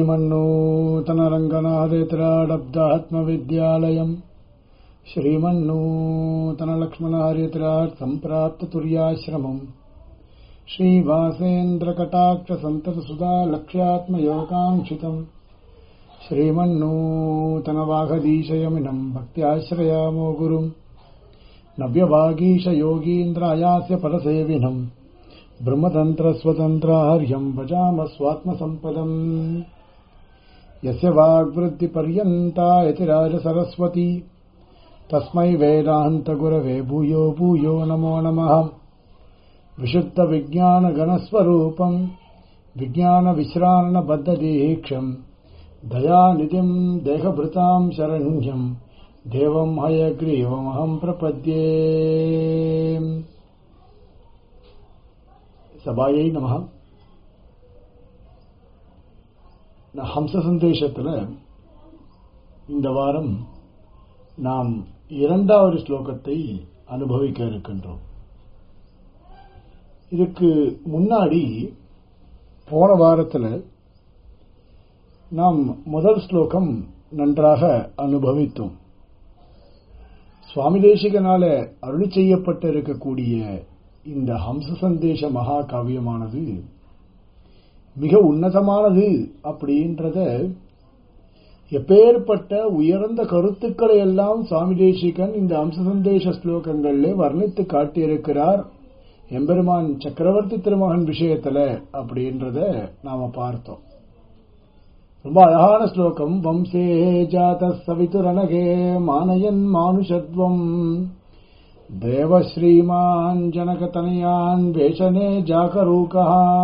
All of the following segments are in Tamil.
श्रीमन्नूतनरङ्गनाथेतराडब्दात्मविद्यालयम् श्रीमन्नूतनलक्ष्मणहरित्रात् सम्प्राप्ततुर्याश्रमम् श्रीवासेन्द्रकटाक्षसन्ततसुधा लक्ष्यात्मयोगाङ्क्षितम् श्रीमन्नूतनवाघदीशयमिनम् भक्त्याश्रयामो गुरुम् नव्यभागीशयोगीन्द्रायास्य परसेविनम् ब्रह्मतन्त्रस्वतन्त्रार्यम् भजाम स्वात्मसम्पदम् यस्य वाग्वृद्धिपर्यन्ता यतिराजसरस्वती तस्मै वेदान्तगुरवे भूयो भूयो नमो नमः विशुद्धविज्ञानगणस्वरूपम् विज्ञानविश्राणबद्धदीक्षम् दयानिधिम् देहभृताम् शरण्यम् देवम् हयग्रीवमहम् प्रपद्ये சபாயை நம ஹம்ச சந்தேஷத்தில் இந்த வாரம் நாம் இரண்டாவது ஸ்லோகத்தை அனுபவிக்க இருக்கின்றோம் இதுக்கு முன்னாடி போன வாரத்தில் நாம் முதல் ஸ்லோகம் நன்றாக அனுபவித்தோம் சுவாமி தேசிகனால அருளி செய்யப்பட்டு இருக்கக்கூடிய இந்த ஹம்ச சந்தேஷ மகா காவியமானது மிக உன்னதமானது அப்படின்றத எப்பேற்பட்ட உயர்ந்த கருத்துக்களை எல்லாம் சுவாமி தேசிகன் இந்த ஹம்ச சந்தேஷ ஸ்லோகங்களில் வர்ணித்து காட்டியிருக்கிறார் எம்பெருமான் சக்கரவர்த்தி திருமகன் விஷயத்துல அப்படின்றத நாம பார்த்தோம் ரொம்ப அழகான ஸ்லோகம் வம்சே ஜாத சவிதுரணகே மானயன் மானுஷத்வம் தேவஸ்ரீமான் ஜனகதனயான் வேஷனே ஜாகரூகா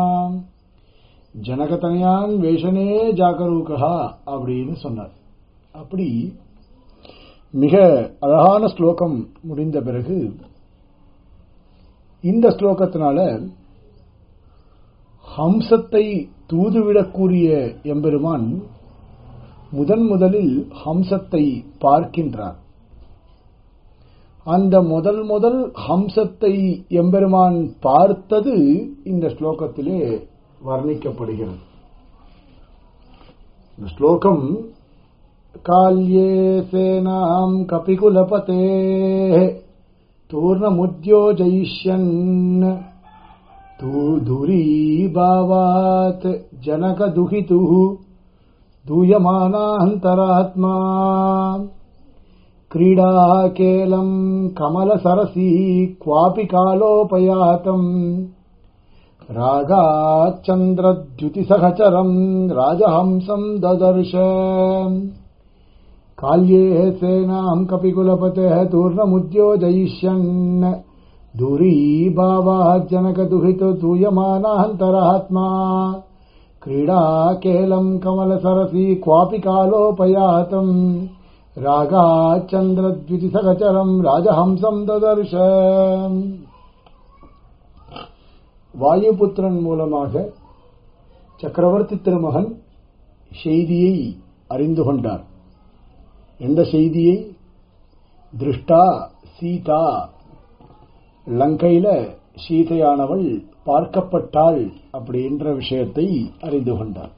ஜனகதனயான் வேஷனே ஜாகரூகா அப்படின்னு சொன்னார் அப்படி மிக அழகான ஸ்லோகம் முடிந்த பிறகு இந்த ஸ்லோகத்தினால ஹம்சத்தை தூதுவிடக்கூடிய எம்பெருமான் முதன் முதலில் ஹம்சத்தை பார்க்கின்றார் அந்த முதல் முதல் ஹம்சத்தை எம்பெருமான் பார்த்தது இந்த ஸ்லோகத்திலே வர்ணிக்கப்படுகிறது இந்த ஸ்லோகம் கால்யே சேனாம் கபிகுலபதே தூர்ணமுத்யோஜயிஷ்யன் दूरीभावात् जनकदुहितुः दूयमानान्तरात्मा क्रीडाकेलम् कमलसरसी क्वापि कालोपयातम् रागाच्चन्द्रद्युतिसहचरम् राजहंसम् ददर्श काल्ये सेनाम् कपिकुलपतेः तूर्णमुद्योजयिष्यन् दूरीभावाज्जनकदुहितो दूयमानान्तरात्मा क्रीडाकेलम् कमलसरसी क्वापि कालोपयातम् रागाच्चन्द्रद्वितिसहचरम् ராஜஹம்சம் ததர்ஷ வாயுபுத்திரன் மூலமாக சக்கரவர்த்தி திருமகன் செய்தியை அறிந்து கொண்டார் எந்த செய்தியை திருஷ்டா சீதா லங்கையில சீதையானவள் பார்க்கப்பட்டாள் அப்படின்ற விஷயத்தை அறிந்து கொண்டார்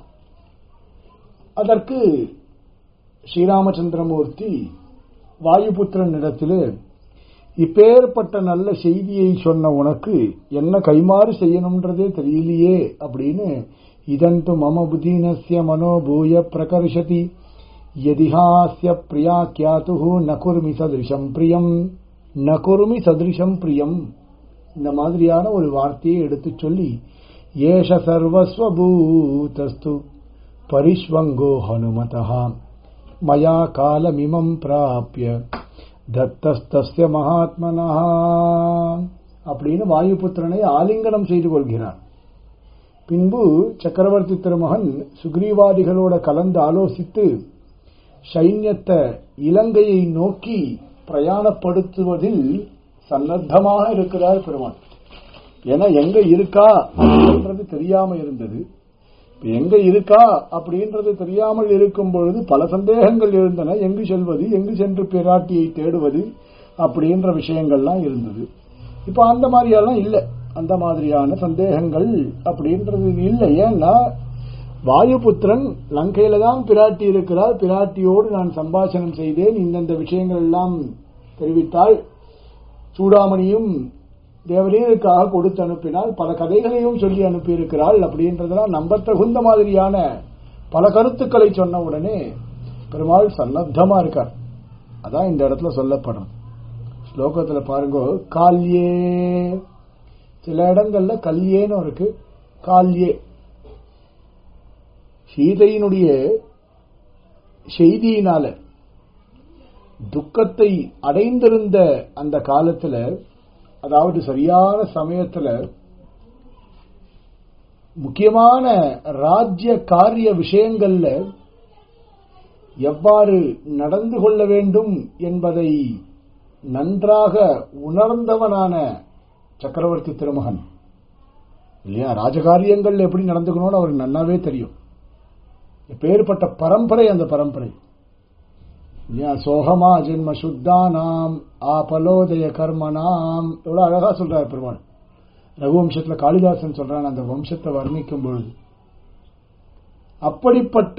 அதற்கு ஸ்ரீராமச்சந்திரமூர்த்தி வாயுபுத்திரனிடத்தில் இப்பேற்பட்ட நல்ல செய்தியை சொன்ன உனக்கு என்ன கைமாறு செய்யணும்ன்றதே தெரியலையே அப்படின்னு இதந்து மம புதீனஸ்ய மனோபூய பிரகர்ஷதி யதிஹாஸ்ய பிரியா கியாத்து நகுர்மி சதிருஷம் பிரியம் நகுருமி சதிருஷம் பிரியம் இந்த மாதிரியான ஒரு வார்த்தையை எடுத்து சொல்லி ஏஷ சர்வஸ்வபூதஸ்து பரிஷ்வங்கோ ஹனுமதா மயா காலமிமம் பிராபிய தத்தஸ்தஸ்ய மகாத்மனா அப்படின்னு வாயுபுத்திரனை ஆலிங்கனம் செய்து கொள்கிறார் பின்பு சக்கரவர்த்தி திருமகன் சுக்ரீவாதிகளோட கலந்து ஆலோசித்து சைன்யத்தை இலங்கையை நோக்கி பிரயாணப்படுத்துவதில் சன்னத்தமாக இருக்கிறார் பெருமான் ஏன்னா எங்க இருக்கா அப்படின்றது தெரியாம இருந்தது எங்க இருக்கா அப்படின்றது தெரியாமல் இருக்கும் பொழுது பல சந்தேகங்கள் இருந்தன எங்கு செல்வது எங்கு சென்று பிராட்டியை தேடுவது அப்படின்ற விஷயங்கள்லாம் இருந்தது இப்ப அந்த மாதிரியெல்லாம் இல்லை அந்த மாதிரியான சந்தேகங்கள் அப்படின்றது இல்லை ஏன்னா வாயுபுத்திரன் லங்கையில தான் பிராட்டி இருக்கிறார் பிராட்டியோடு நான் சம்பாஷணம் செய்தேன் இந்தந்த விஷயங்கள் எல்லாம் தெரிவித்தாள் சூடாமணியும் தேவரீருக்காக கொடுத்து அனுப்பினால் பல கதைகளையும் சொல்லி அனுப்பியிருக்கிறாள் அப்படின்றதெல்லாம் நம்ப தகுந்த மாதிரியான பல கருத்துக்களை சொன்ன உடனே பெருமாள் சன்னத்தமா இருக்கார் அதான் இந்த இடத்துல சொல்லப்படும் ஸ்லோகத்துல பாருங்க கால்யே சில இடங்கள்ல கல்யேன்னு இருக்கு கால்யே சீதையினுடைய செய்தியினால துக்கத்தை அடைந்திருந்த அந்த காலத்துல அதாவது சரியான சமயத்துல முக்கியமான ராஜ்ய காரிய விஷயங்கள்ல எவ்வாறு நடந்து கொள்ள வேண்டும் என்பதை நன்றாக உணர்ந்தவனான சக்கரவர்த்தி திருமகன் இல்லையா ராஜகாரியங்கள் எப்படி நடந்துக்கணும்னு அவருக்கு நன்னாவே தெரியும் எப்பேற்பட்ட பரம்பரை அந்த பரம்பரை இல்லையா சோகமா ஜென்ம சுத்தானாம் ஆபலோதய கர்மனாம் எவ்வளவு அழகா சொல்றாரு பெருமாள் ரகுவம்சத்துல காளிதாசன் சொல்றான் அந்த வம்சத்தை வர்ணிக்கும் பொழுது அப்படிப்பட்ட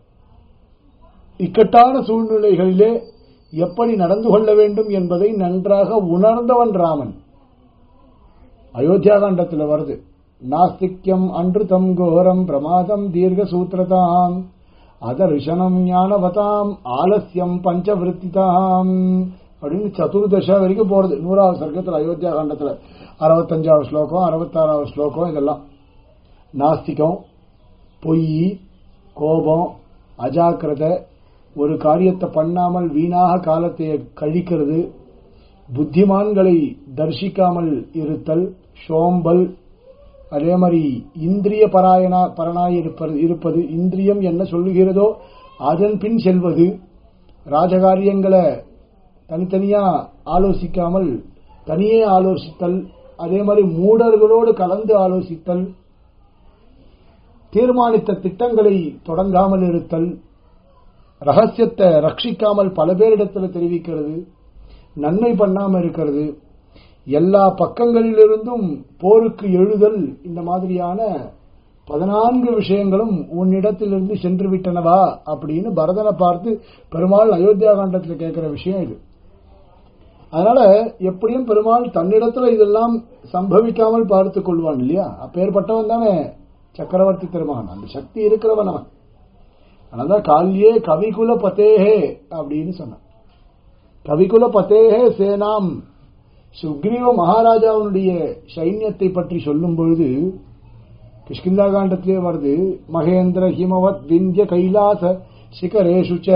இக்கட்டான சூழ்நிலைகளிலே எப்படி நடந்து கொள்ள வேண்டும் என்பதை நன்றாக உணர்ந்தவன் ராமன் அயோத்தியா காண்டத்தில் வருது நாஸ்திக்யம் அன்று தம் கோரம் பிரமாதம் தீர்க்க சூத்திரதாம் அதர்ஷனம் ஞானவதாம் ஆலசியம் பஞ்சவிருத்திதாம் அப்படின்னு சதுர்தச வரைக்கும் போறது நூறாவது சர்க்கத்தில் அயோத்தியா காண்டத்தில் அறுபத்தஞ்சாவது ஸ்லோகம் அறுபத்தாறாவது ஸ்லோகம் இதெல்லாம் நாஸ்திகம் பொய் கோபம் அஜாக்கிரத ஒரு காரியத்தை பண்ணாமல் வீணாக காலத்தை கழிக்கிறது புத்திமான்களை தரிசிக்காமல் இருத்தல் சோம்பல் அதே மாதிரி இந்திரிய பராயணா பரனாய் இருப்பது இருப்பது இந்திரியம் என்ன சொல்லுகிறதோ அதன் பின் செல்வது ராஜகாரியங்களை தனித்தனியா ஆலோசிக்காமல் தனியே ஆலோசித்தல் அதே மாதிரி மூடர்களோடு கலந்து ஆலோசித்தல் தீர்மானித்த திட்டங்களை தொடங்காமல் இருத்தல் ரகசியத்தை ரட்சிக்காமல் பல பேரிடத்தில் தெரிவிக்கிறது நன்மை பண்ணாம இருக்கிறது எல்லா பக்கங்களிலிருந்தும் போருக்கு எழுதல் இந்த மாதிரியான பதினான்கு விஷயங்களும் உன்னிடத்திலிருந்து சென்று விட்டனவா அப்படின்னு பரதனை பார்த்து பெருமாள் அயோத்தியா காண்டத்தில் கேட்கிற விஷயம் இது அதனால எப்படியும் பெருமாள் தன்னிடத்துல இதெல்லாம் சம்பவிக்காமல் பார்த்துக் கொள்வான் இல்லையா அப்பேற்பட்டவன் தானே சக்கரவர்த்தி திருமகன் அந்த சக்தி இருக்கிறவன் அவன் அதனால்தான் காலியே கவிகுல பதேஹே அப்படின்னு சொன்னான் கவிகுல பதேஹே சேனாம் சுக்ரீவ மகாராஜாவுடைய சைன்யத்தை பற்றி சொல்லும் பொழுது கிஷ்கிந்தா காண்டத்திலே வருது மகேந்திர ஹிமவத் விந்திய கைலாச சிகரேஷு ச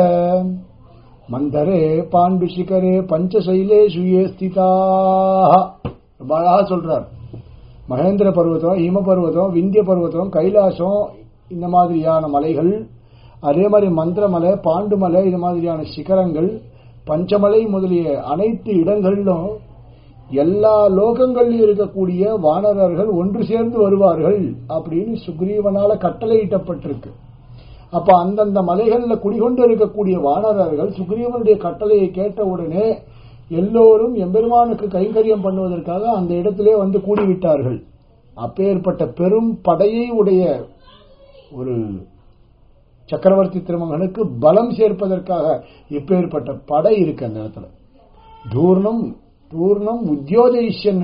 மந்தரே பாண்டு சிகரே பஞ்சசைலேஷு ஏ ஸ்திதாக ரொம்ப அழகா சொல்றார் மகேந்திர பர்வதம் ஹிம பர்வதம் விந்திய பர்வதம் கைலாசம் இந்த மாதிரியான மலைகள் அதே மாதிரி மந்திரமலை பாண்டுமலை இது மாதிரியான சிகரங்கள் பஞ்சமலை முதலிய அனைத்து இடங்களிலும் எல்லா லோகங்களிலும் இருக்கக்கூடிய வானரர்கள் ஒன்று சேர்ந்து வருவார்கள் அப்படின்னு சுக்ரீவனால கட்டளையிட்டப்பட்டிருக்கு அப்ப அந்தந்த மலைகள்ல குடிகொண்டு இருக்கக்கூடிய வானரர்கள் சுக்ரீவனுடைய கட்டளையை கேட்ட உடனே எல்லோரும் எம்பெருமானுக்கு கைங்கரியம் பண்ணுவதற்காக அந்த இடத்திலே வந்து கூடிவிட்டார்கள் அப்பேற்பட்ட பெரும் படையை உடைய ஒரு சக்கரவர்த்தி திருமகனுக்கு பலம் சேர்ப்பதற்காக இப்பேற்பட்ட படை இருக்கு அந்த இடத்துல தூர்ணம் தூர்ணம் உத்தியோதயிஷன்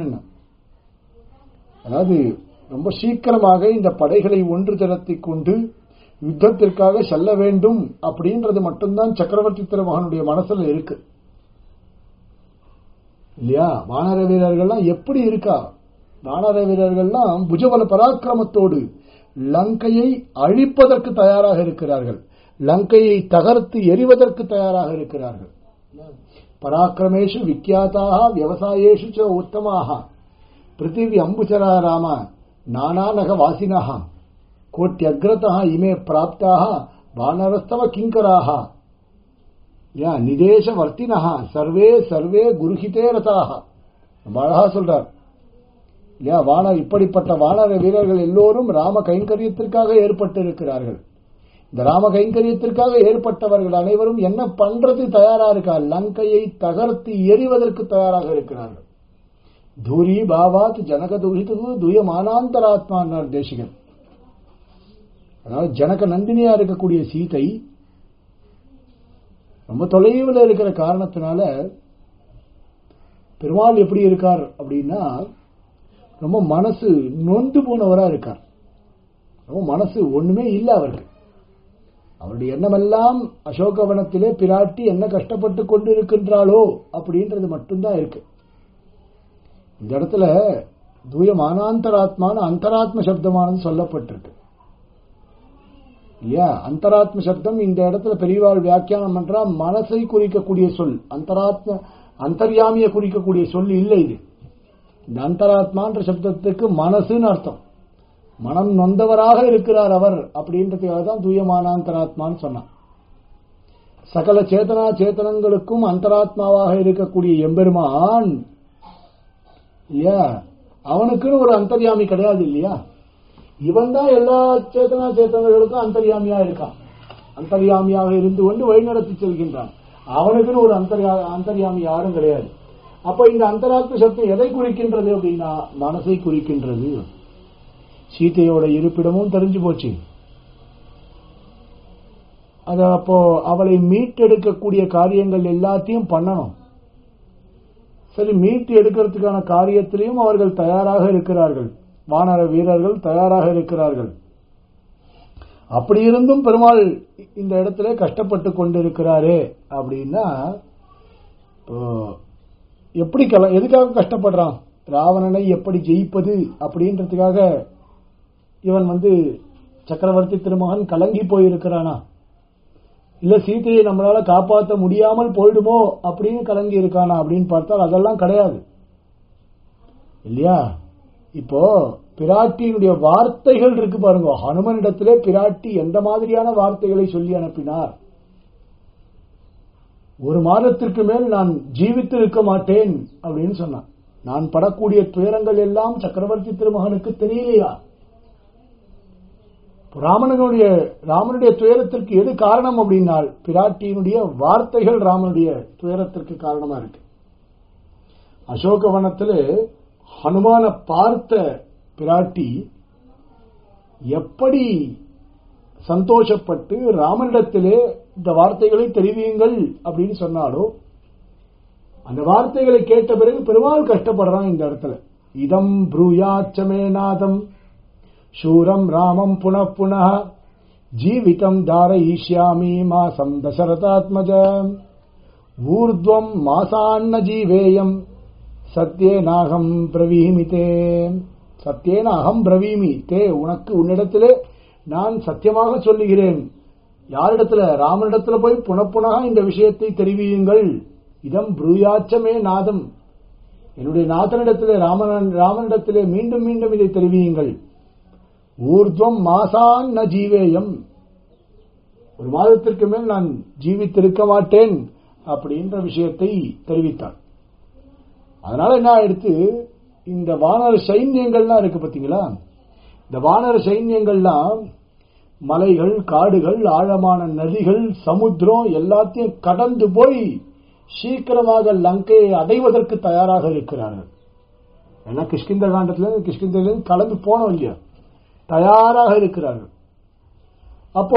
அதாவது ரொம்ப சீக்கிரமாக இந்த படைகளை ஒன்று திரட்டிக் கொண்டு யுத்தத்திற்காக செல்ல வேண்டும் அப்படின்றது மட்டும்தான் சக்கரவர்த்தி திருமகனுடைய மனசுல இருக்கு இல்லையா வானர வீரர்கள்லாம் எப்படி இருக்கா வானர வீரர்கள்லாம் புஜபல பராக்கிரமத்தோடு லங்கையை அழிப்பதற்கு தயாராக இருக்கிறார்கள் லங்கையை தகர்த்து எரிவதற்கு தயாராக இருக்கிறார்கள் பராக்கிரமேஷு விக்கியாத்தாக விவசாயேஷு ச உத்தமாக பிருத்திவி அம்புச்சரா ராம நானாநக வாசினः கோட்டியக்ரதः இமே பிராப்தாக வானரஸ்தவ கிங்கராக யா நிதேசவர்த்தினः சர்வே சர்வே குருஹிதே ரதாக ரொம்ப அழகா சொல்றார் இல்லையா வானர் இப்படிப்பட்ட வானர வீரர்கள் எல்லோரும் ராம கைங்கரியத்திற்காக ஏற்பட்டு இருக்கிறார்கள் இந்த ராம கைங்கரியத்திற்காக ஏற்பட்டவர்கள் அனைவரும் என்ன பண்றது தயாரா இருக்கா லங்கையை தகர்த்து எறிவதற்கு தயாராக இருக்கிறார்கள் தூரி பாவாத் ஜனக துகிது துய மானாந்தராத்மா தேசிகன் அதாவது ஜனக நந்தினியா இருக்கக்கூடிய சீதை ரொம்ப தொலைவில் இருக்கிற காரணத்தினால பெருமாள் எப்படி இருக்கார் அப்படின்னா ரொம்ப மனசு நொந்து போனவரா இருக்கார் ரொம்ப மனசு ஒண்ணுமே இல்லை அவருக்கு அவருடைய எண்ணமெல்லாம் அசோகவனத்திலே பிராட்டி என்ன கஷ்டப்பட்டு கொண்டு இருக்கின்றாளோ அப்படின்றது மட்டும்தான் இருக்கு இந்த இடத்துல தூயம் அனாந்தராத்மான அந்தராத்ம சப்தமானது சொல்லப்பட்டிருக்கு இல்லையா அந்தராத்ம சப்தம் இந்த இடத்துல பெரியவாள் வியாக்கியானம் பண்றா மனசை குறிக்கக்கூடிய சொல் அந்தராத்ம அந்தர்யாமிய குறிக்கக்கூடிய சொல் இல்லை இது இந்த அந்தராத்மான்ற சப்தத்துக்கு மனசுன்னு அர்த்தம் மனம் நொந்தவராக இருக்கிறார் அவர் அப்படின்றதுக்காக தான் தூயமானாந்தராத்மான்னு சொன்னான் சகல சேதனா சேத்தனங்களுக்கும் அந்தராத்மாவாக இருக்கக்கூடிய எம்பெருமான் இல்லையா அவனுக்குன்னு ஒரு அந்தர்யாமி கிடையாது இல்லையா இவன் தான் எல்லா சேத்தனா சேத்தனங்களுக்கும் அந்தர்யாமியா இருக்கான் அந்தர்யாமியாக இருந்து கொண்டு வழிநடத்தி செல்கின்றான் அவனுக்குன்னு ஒரு அந்தர்யா அந்தர்யாமி யாரும் கிடையாது அப்ப இந்த அந்தராத்ம சப்தம் எதை குறிக்கின்றது அப்படின்னா மனசை குறிக்கின்றது சீதையோட இருப்பிடமும் தெரிஞ்சு போச்சு அது அப்போ அவளை மீட்டெடுக்கக்கூடிய காரியங்கள் எல்லாத்தையும் பண்ணணும் சரி மீட்டு எடுக்கிறதுக்கான காரியத்திலையும் அவர்கள் தயாராக இருக்கிறார்கள் வானர வீரர்கள் தயாராக இருக்கிறார்கள் அப்படி இருந்தும் பெருமாள் இந்த இடத்துல கஷ்டப்பட்டு கொண்டிருக்கிறாரே அப்படின்னா எப்படி கல எதுக்காக கஷ்டப்படுறான் ராவணனை எப்படி ஜெயிப்பது அப்படின்றதுக்காக இவன் வந்து சக்கரவர்த்தி திருமகன் கலங்கி போயிருக்கிறானா இல்ல சீதையை நம்மளால காப்பாற்ற முடியாமல் போயிடுமோ அப்படின்னு கலங்கி இருக்கானா அப்படின்னு பார்த்தால் அதெல்லாம் கிடையாது இல்லையா இப்போ பிராட்டியினுடைய வார்த்தைகள் இருக்கு பாருங்க ஹனுமனிடத்திலே பிராட்டி எந்த மாதிரியான வார்த்தைகளை சொல்லி அனுப்பினார் ஒரு மாதத்திற்கு மேல் நான் ஜீவித்து இருக்க மாட்டேன் அப்படின்னு சொன்னான் நான் படக்கூடிய துயரங்கள் எல்லாம் சக்கரவர்த்தி திருமகனுக்கு தெரியலையா ராமனுடைய ராமனுடைய துயரத்திற்கு எது காரணம் அப்படின்னால் பிராட்டியினுடைய வார்த்தைகள் ராமனுடைய துயரத்திற்கு காரணமா இருக்கு அசோகவனத்தில் ஹனுமான பார்த்த பிராட்டி எப்படி சந்தோஷப்பட்டு ராமனிடத்திலே இந்த வார்த்தைகளை தெரிவியுங்கள் அப்படின்னு சொன்னாலோ அந்த வார்த்தைகளை கேட்ட பிறகு பெருமாள் கஷ்டப்படுறான் இந்த இடத்துல இதம் ப்ரூயாச்சமே நாதம் शूरम् रामम् पुनः पुनः जीवितम् धारयिष्यामि मासम् दशरथात्मज ऊर्ध्वम् मासान्न जीवेयम् சத்தியேனாகம் பிரவீமி தே சத்தியேன அகம் பிரவீமி தே உனக்கு உன்னிடத்திலே நான் சத்தியமாக சொல்லுகிறேன் யாரிடத்துல ராமனிடத்துல போய் புனப்புனக இந்த விஷயத்தை தெரிவியுங்கள் இதம் ப்ரூயாச்சமே நாதம் என்னுடைய நாதனிடத்திலே ராமன் ராமனிடத்திலே மீண்டும் மீண்டும் இதை தெரிவியுங்கள் ஊர்துவம் மாசான் ந ஜீவேயம் ஒரு மாதத்திற்கு மேல் நான் ஜீவித்திருக்க மாட்டேன் அப்படின்ற விஷயத்தை தெரிவித்தார் அதனால என்ன ஆயிடுத்து இந்த வானர சைன்யங்கள்லாம் இருக்கு பாத்தீங்களா இந்த வானர சைன்யங்கள்லாம் மலைகள் காடுகள் ஆழமான நதிகள் சமுத்திரம் எல்லாத்தையும் கடந்து போய் சீக்கிரமாக லங்கையை அடைவதற்கு தயாராக இருக்கிறார்கள் ஏன்னா கிஷ்கிந்த காண்டத்துல கிஷ்கிந்திலிருந்து கலந்து போனோம் இல்லையா தயாராக இருக்கிறார்கள் அப்போ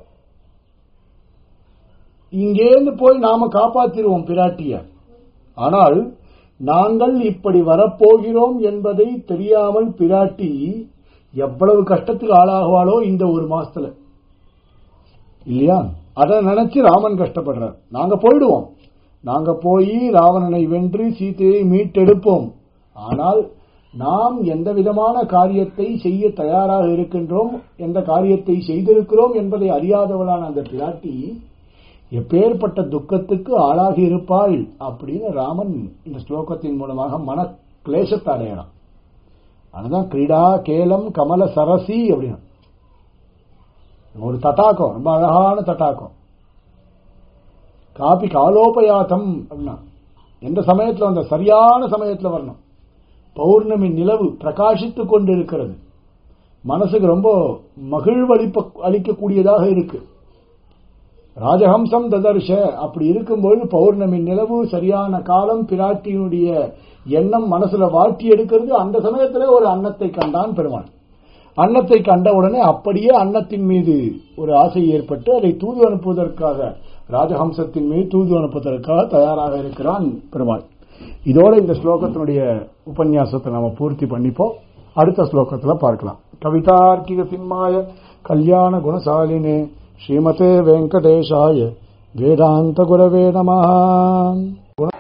இங்கேருந்து போய் நாம காப்பாத்திருவோம் பிராட்டிய ஆனால் நாங்கள் இப்படி வரப்போகிறோம் என்பதை தெரியாமல் பிராட்டி எவ்வளவு கஷ்டத்துக்கு ஆளாகுவாளோ இந்த ஒரு மாசத்துல இல்லையா அதை நினைச்சு ராமன் கஷ்டப்படுறார் நாங்க போயிடுவோம் நாங்க போய் ராவணனை வென்று சீதையை மீட்டெடுப்போம் ஆனால் நாம் எந்த விதமான காரியத்தை செய்ய தயாராக இருக்கின்றோம் எந்த காரியத்தை செய்திருக்கிறோம் என்பதை அறியாதவளான அந்த பிராட்டி எப்பேற்பட்ட துக்கத்துக்கு ஆளாகி இருப்பாள் அப்படின்னு ராமன் இந்த ஸ்லோகத்தின் மூலமாக மன கிளேசத்தை அடையலாம் அதுதான் கிரீடா கேலம் கமல சரசி அப்படின்னு ஒரு தட்டாக்கம் ரொம்ப அழகான தட்டாக்கம் காப்பி காலோபயாத்தம் அப்படின்னா எந்த சமயத்துல அந்த சரியான சமயத்துல வரணும் பௌர்ணமி நிலவு பிரகாசித்துக் கொண்டிருக்கிறது மனசுக்கு ரொம்ப மகிழ்வளிப்ப அளிக்கக்கூடியதாக இருக்கு ராஜஹம்சம் ததர்ஷ அப்படி இருக்கும்போது பௌர்ணமி நிலவு சரியான காலம் பிராட்டியினுடைய எண்ணம் மனசுல வாட்டி எடுக்கிறது அந்த சமயத்துல ஒரு அன்னத்தை கண்டான் பெருமாள் அன்னத்தை கண்டவுடனே அப்படியே அன்னத்தின் மீது ஒரு ஆசை ஏற்பட்டு அதை தூது அனுப்புவதற்காக ராஜஹம்சத்தின் மீது தூது அனுப்புவதற்காக தயாராக இருக்கிறான் பெருமாள் இதோட இந்த ஸ்லோகத்தினுடைய உபன்யாசத்தை நாம பூர்த்தி பண்ணிப்போம் அடுத்த ஸ்லோகத்துல பார்க்கலாம் கவிதார்க்கிக சிம்மாய கல்யாண குணசாலினே ஸ்ரீமதே வெங்கடேஷாய வேதாந்த குரவே நம